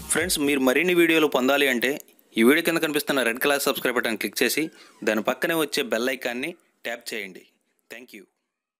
friends మీరు మరిన్ని వీడియోలు పొందాలి అంటే ఈ వీడియో కింద కనిపిస్తున్న red colour subscribe button click చేసి దాని పక్కనే వచ్చే బెల్ ఐకాన్ని ట్యాప్ చేయండి thank you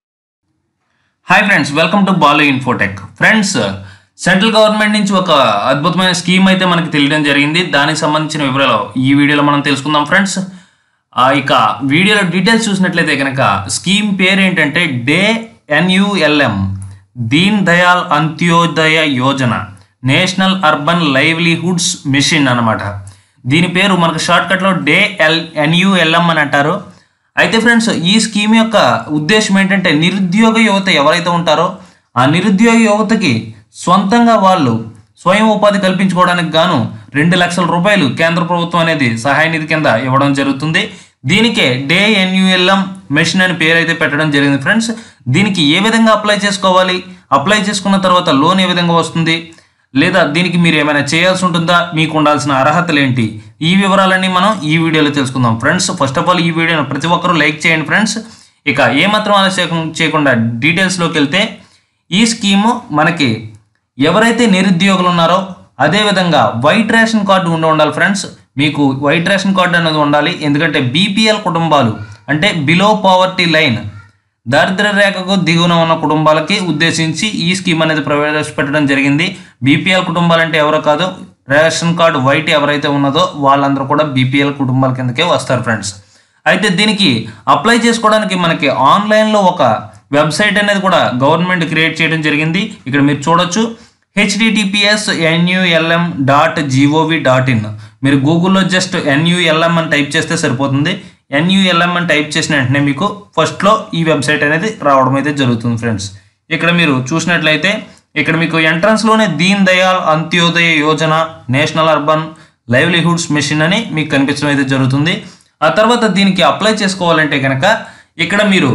hi friends welcome to Balu Infotech friends central government నుంచి ఒక అద్భుతమైన స్కీమ్ అయితే మనకి తెలియడం జరిగింది దానికి సంబంధించిన వివరాలు ఈ వీడియోలో మనం తెలుసుకుందాం ఫ్రెండ్స్ ఆ, ఇక వీడియోలో డీటెయిల్స్ చూసినట్లయితే కనుక స్కీమ్ పేరు ఏంటంటే DAY NULM Deen Dayal Antyodaya Yojana national urban livelihoods mission అన్నమాట దీని పేరు మనకు షార్ట్కట్లో డే ఎల్ ఎన్యుఎల్ఎం అని అంటారు అయితే ఫ్రెండ్స్ ఈ స్కీమ్ యొక్క ఉద్దేశం ఏంటంటే నిరుద్యోగ యువత ఎవరైతే ఉంటారో ఆ నిరుద్యోగ యువతకి సొంతంగా వాళ్ళు స్వయం ఉపాధి కల్పించుకోవడానికి గాను రెండు లక్షల రూపాయలు కేంద్ర ప్రభుత్వం అనేది సహాయ నిధి కింద ఇవ్వడం జరుగుతుంది దీనికే డే ఎన్యుఎల్ఎం మెషిన్ అని పేరు అయితే పెట్టడం జరిగింది ఫ్రెండ్స్ దీనికి ఏ విధంగా అప్లై చేసుకోవాలి అప్లై చేసుకున్న తర్వాత లోన్ ఏ విధంగా వస్తుంది లేదా దీనికి మీరు ఏమైనా చేయాల్సి ఉంటుందా మీకు ఉండాల్సిన అర్హతలు ఏంటి ఈ వివరాలన్నీ మనం ఈ వీడియోలో తెలుసుకుందాం ఫ్రెండ్స్ ఫస్ట్ ఆఫ్ ఆల్ ఈ వీడియోను ప్రతి ఒక్కరూ లైక్ చేయండి ఫ్రెండ్స్ ఇక ఏమాత్రం ఆలస్యం చేయకుండా డీటెయిల్స్లోకి వెళ్తే ఈ స్కీము మనకి ఎవరైతే నిరుద్యోగులు ఉన్నారో అదేవిధంగా వైట్ రేషన్ కార్డు ఉండి ఉండాలి ఫ్రెండ్స్ మీకు వైట్ రేషన్ కార్డు అనేది ఉండాలి ఎందుకంటే బీపీఎల్ కుటుంబాలు అంటే బిలో పావర్టీ లైన్ దారిద్ర్య రేఖకు దిగువన ఉన్న కుటుంబాలకి ఉద్దేశించి ఈ స్కీమ్ అనేది ప్రవేశపెట్టడం జరిగింది బీపీఎల్ కుటుంబాలంటే ఎవరో కాదు రేషన్ కార్డు వైట్ ఎవరైతే ఉన్నదో వాళ్ళందరూ కూడా బీపీఎల్ కుటుంబాల కిందకే వస్తారు ఫ్రెండ్స్ అయితే దీనికి అప్లై చేసుకోవడానికి మనకి ఆన్లైన్లో ఒక వెబ్సైట్ అనేది కూడా గవర్నమెంట్ క్రియేట్ చేయడం జరిగింది ఇక్కడ మీరు చూడొచ్చు HTTPS NULM dot gov dot in మీరు గూగుల్లో జస్ట్ ఎన్యుఎల్ఎం అని టైప్ చేస్తే సరిపోతుంది ఎన్యుఎల్ఎం అని టైప్ చేసిన వెంటనే మీకు ఫస్ట్లో ఈ వెబ్సైట్ అనేది రావడం అయితే జరుగుతుంది ఫ్రెండ్స్ ఇక్కడ మీరు చూసినట్లయితే ఇక్కడ మీకు ఎంట్రన్స్లోనే Deen Dayal Antyodaya Yojana national urban livelihoods mission అని మీకు కనిపించడం అయితే జరుగుతుంది ఆ తర్వాత దీనికి అప్లై చేసుకోవాలంటే కనుక ఇక్కడ మీరు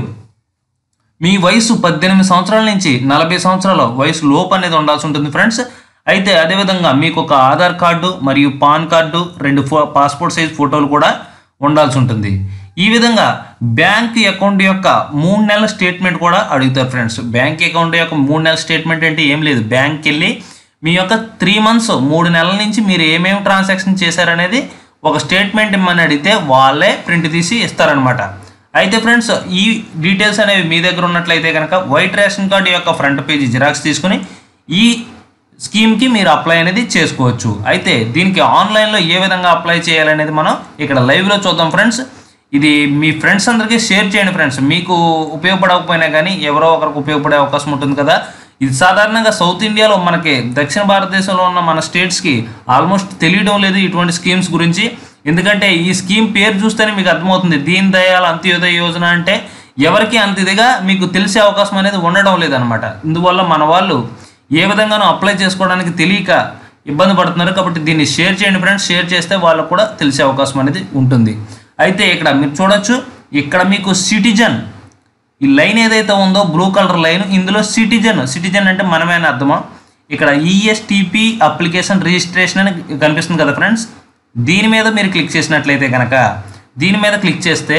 మీ వయసు పద్దెనిమిది సంవత్సరాల నుంచి నలభై సంవత్సరాల వయసు లోపు అనేది ఉండాల్సి ఉంటుంది ఫ్రెండ్స్ అయితే అదేవిధంగా మీకు ఒక ఆధార్ కార్డు మరియు పాన్ కార్డు రెండు ఫో పాస్పోర్ట్ సైజ్ ఫోటోలు కూడా ఉండాల్సి ఉంటుంది ఈ విధంగా బ్యాంక్ అకౌంట్ యొక్క మూడు నెలల స్టేట్మెంట్ కూడా అడుగుతారు ఫ్రెండ్స్ బ్యాంక్ అకౌంట్ యొక్క మూడు నెలల స్టేట్మెంట్ అంటే ఏం లేదు బ్యాంక్కి వెళ్ళి మీ యొక్క త్రీ మంత్స్ మూడు నెలల నుంచి మీరు ఏమేమి ట్రాన్సాక్షన్ చేశారనేది ఒక స్టేట్మెంట్ ఇమ్మని అడిగితే వాళ్ళే ప్రింట్ తీసి ఇస్తారనమాట అయితే ఫ్రెండ్స్ ఈ డీటెయిల్స్ అనేవి మీ దగ్గర ఉన్నట్లయితే కనుక వైట్ రేషన్ కార్డు యొక్క ఫ్రంట్ పేజీ జిరాక్స్ తీసుకుని ఈ స్కీమ్కి మీరు అప్లై అనేది చేసుకోవచ్చు అయితే దీనికి ఆన్లైన్లో ఏ విధంగా అప్లై చేయాలనేది మనం ఇక్కడ లైవ్లో చూద్దాం ఫ్రెండ్స్ ఇది మీ ఫ్రెండ్స్ అందరికీ షేర్ చేయండి ఫ్రెండ్స్ మీకు ఉపయోగపడకపోయినా కానీ ఎవరో ఒకరికి ఉపయోగపడే అవకాశం ఉంటుంది కదా ఇది సాధారణంగా సౌత్ ఇండియాలో మనకి దక్షిణ భారతదేశంలో ఉన్న మన స్టేట్స్కి ఆల్మోస్ట్ తెలియడం లేదు ఇటువంటి స్కీమ్స్ గురించి ఎందుకంటే ఈ స్కీమ్ పేరు చూస్తేనే మీకు అర్థమవుతుంది దీన్ దయాల్ అంత్యోదయ యోజన అంటే ఎవరికి అంత ఇదిగా మీకు తెలిసే అవకాశం అనేది ఉండడం లేదనమాట ఇందువల్ల మన వాళ్ళు ఏ విధంగానూ అప్లై చేసుకోవడానికి తెలియక ఇబ్బంది పడుతున్నారు కాబట్టి దీన్ని షేర్ చేయండి ఫ్రెండ్స్ షేర్ చేస్తే వాళ్ళకు కూడా తెలిసే అవకాశం అనేది ఉంటుంది అయితే ఇక్కడ మీరు చూడొచ్చు ఇక్కడ మీకు సిటిజన్ ఈ లైన్ ఏదైతే ఉందో బ్లూ కలర్ లైన్ ఇందులో సిటిజన్ సిటిజన్ అంటే మనమే అని అర్థమా ఇక్కడ ఈఎస్టిపి అప్లికేషన్ రిజిస్ట్రేషన్ అని కనిపిస్తుంది కదా ఫ్రెండ్స్ దీని మీద మీరు క్లిక్ చేసినట్లయితే కనుక దీని మీద క్లిక్ చేస్తే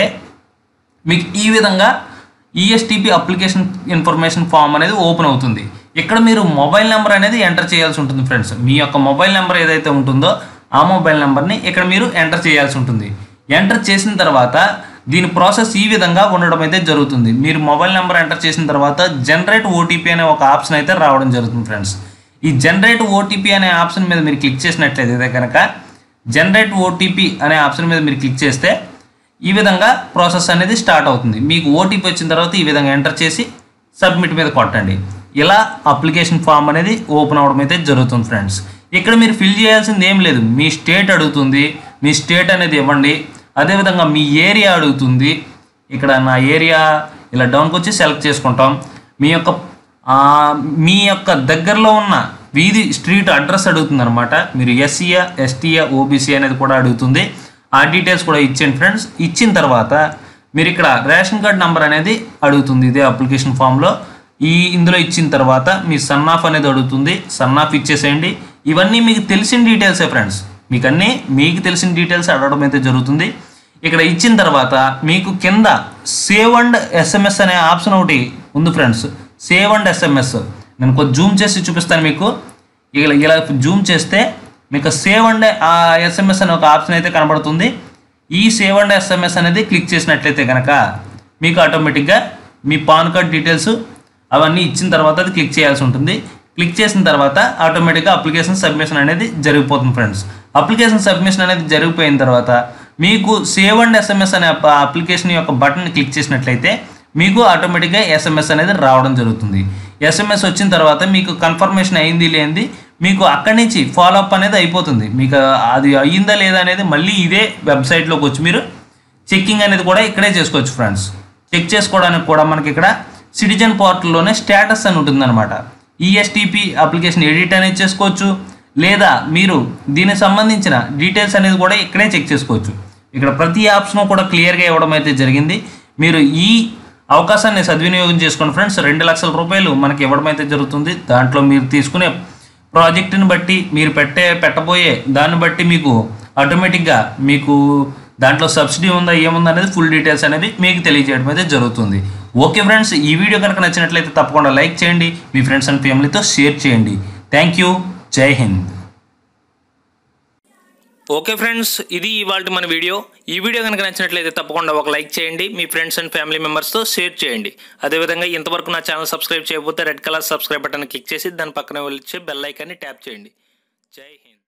మీకు ఈ విధంగా ఈఎస్టిపి అప్లికేషన్ ఇన్ఫర్మేషన్ ఫామ్ అనేది ఓపెన్ అవుతుంది ఇక్కడ మీరు మొబైల్ నెంబర్ అనేది ఎంటర్ చేయాల్సి ఉంటుంది ఫ్రెండ్స్ మీ యొక్క మొబైల్ నెంబర్ ఏదైతే ఉంటుందో ఆ మొబైల్ నెంబర్ని ఇక్కడ మీరు ఎంటర్ చేయాల్సి ఉంటుంది ఎంటర్ చేసిన తర్వాత దీని ప్రాసెస్ ఈ విధంగా ఉండడం అయితే జరుగుతుంది మీరు మొబైల్ నెంబర్ ఎంటర్ చేసిన తర్వాత జనరేట్ ఓటీపీ అనే ఒక ఆప్షన్ అయితే రావడం జరుగుతుంది ఫ్రెండ్స్ ఈ జనరేట్ ఓటీపీ అనే ఆప్షన్ మీద మీరు క్లిక్ చేసినట్లయితే కనుక జనరేట్ ఓటీపీ అనే ఆప్షన్ మీద మీరు క్లిక్ చేస్తే ఈ విధంగా ప్రాసెస్ అనేది స్టార్ట్ అవుతుంది మీకు ఓటీపీ వచ్చిన తర్వాత ఈ విధంగా ఎంటర్ చేసి సబ్మిట్ మీద కొట్టండి ఇలా అప్లికేషన్ ఫామ్ అనేది ఓపెన్ అవడం అయితే జరుగుతుంది ఫ్రెండ్స్ ఇక్కడ మీరు ఫిల్ చేయాల్సింది ఏం లేదు మీ స్టేట్ అడుగుతుంది మీ స్టేట్ అనేది ఇవ్వండి అదేవిధంగా మీ ఏరియా అడుగుతుంది ఇక్కడ నా ఏరియా ఇలా డౌన్కి వచ్చి సెలెక్ట్ చేసుకుంటాం మీ యొక్క ఆ, మీ యొక్క దగ్గరలో ఉన్న వీధి స్ట్రీట్ అడ్రస్ అడుగుతుంది అనమాట మీరు ఎస్సీయా ఎస్టీయా ఓబీసీ అనేది కూడా అడుగుతుంది ఆ డీటెయిల్స్ కూడా ఇచ్చేయండి ఫ్రెండ్స్ ఇచ్చిన తర్వాత మీరు ఇక్కడ రేషన్ కార్డ్ నెంబర్ అనేది అడుగుతుంది ఇదే అప్లికేషన్ ఫామ్లో ఈ ఇందులో ఇచ్చిన తర్వాత మీ సన్ ఆఫ్ అనేది అడుగుతుంది సన్ ఆఫ్ ఇచ్చేసేయండి ఇవన్నీ మీకు తెలిసిన డీటెయిల్సే ఫ్రెండ్స్ మీకు అన్నీ మీకు తెలిసిన డీటెయిల్స్ అడగడం అయితే జరుగుతుంది ఇక్కడ ఇచ్చిన తర్వాత మీకు కింద సేవ్ అండ్ ఎస్ఎంఎస్ అనే ఆప్షన్ ఒకటి ఉంది ఫ్రెండ్స్ సేవ్ అండ్ ఎస్ఎంఎస్ నేను కొంచెం జూమ్ చేసి చూపిస్తాను మీకు ఇలా ఇలా జూమ్ చేస్తే మీకు సేవ్ అండ్ ఎస్ఎంఎస్ అనే ఒక ఆప్షన్ అయితే కనబడుతుంది ఈ సేవ్ అండ్ ఎస్ఎంఎస్ అనేది క్లిక్ చేసినట్లయితే కనుక మీకు ఆటోమేటిక్గా మీ పాన్ కార్డ్ డీటెయిల్స్ అవన్నీ ఇచ్చిన తర్వాత అది క్లిక్ చేయాల్సి ఉంటుంది క్లిక్ చేసిన తర్వాత ఆటోమేటిక్గా అప్లికేషన్ సబ్మిషన్ అనేది జరిగిపోతుంది ఫ్రెండ్స్ అప్లికేషన్ సబ్మిషన్ అనేది జరిగిపోయిన తర్వాత మీకు సేవ్ అండ్ ఎస్ఎంఎస్ అనే అప్- అప్లికేషన్ యొక్క బటన్ క్లిక్ చేసినట్లయితే మీకు ఆటోమేటిక్గా ఎస్ఎంఎస్ అనేది రావడం జరుగుతుంది ఎస్ఎంఎస్ వచ్చిన తర్వాత మీకు కన్ఫర్మేషన్ అయింది లేనిది మీకు అక్కడి నుంచి ఫాలో అప్ అనేది అయిపోతుంది మీకు అది అయ్యిందా లేదా అనేది మళ్ళీ ఇదే వెబ్సైట్లోకి వచ్చి మీరు చెక్కింగ్ అనేది కూడా ఇక్కడే చేసుకోవచ్చు ఫ్రెండ్స్ చెక్ చేసుకోవడానికి కూడా మనకి ఇక్కడ సిటిజన్ పోర్టల్లోనే స్టేటస్ అని ఉంటుందన్నమాట ఈఎస్టీపీ అప్లికేషన్ ఎడిట్ అనేది చేసుకోవచ్చు లేదా మీరు దీనికి సంబంధించిన డీటెయిల్స్ అనేది కూడా ఇక్కడే చెక్ చేసుకోవచ్చు ఇక్కడ ప్రతి ఆప్షన్ కూడా క్లియర్గా ఇవ్వడం అయితే జరిగింది మీరు ఈ అవకాశాన్ని సద్వినియోగం చేసుకోండి ఫ్రెండ్స్ రెండు లక్షల రూపాయలు మనకి ఇవ్వడం అయితే జరుగుతుంది దాంట్లో మీరు తీసుకునే ప్రాజెక్టుని బట్టి మీరు పెట్టే పెట్టబోయే దాన్ని బట్టి మీకు ఆటోమేటిక్గా మీకు దాంట్లో సబ్సిడీ ఉందా ఏముందా అనేది ఫుల్ డీటెయిల్స్ అనేది మీకు తెలియజేయడం అయితే జరుగుతుంది ఓకే ఫ్రెండ్స్ ఈ వీడియో కనుక నచ్చినట్లయితే తప్పకుండా లైక్ చేయండి మీ ఫ్రెండ్స్ అండ్ ఫ్యామిలీతో షేర్ చేయండి thank you Jai Hind okay friends ఇది ఇవాళ మన వీడియో ఈ వీడియో కనుక నచ్చినట్లయితే తప్పకుండా ఒక లైక్ చేయండి మీ ఫ్రెండ్స్ అండ్ ఫ్యామిలీ మెంబర్స్తో షేర్ చేయండి అదేవిధంగా ఇంతవరకు నా ఛానల్ సబ్స్క్రైబ్ చేయకపోతే red colour subscribe button click చేసి దాని పక్కన వచ్చే బెల్ ఐకాన్ని ట్యాప్ చేయండి జై హింద్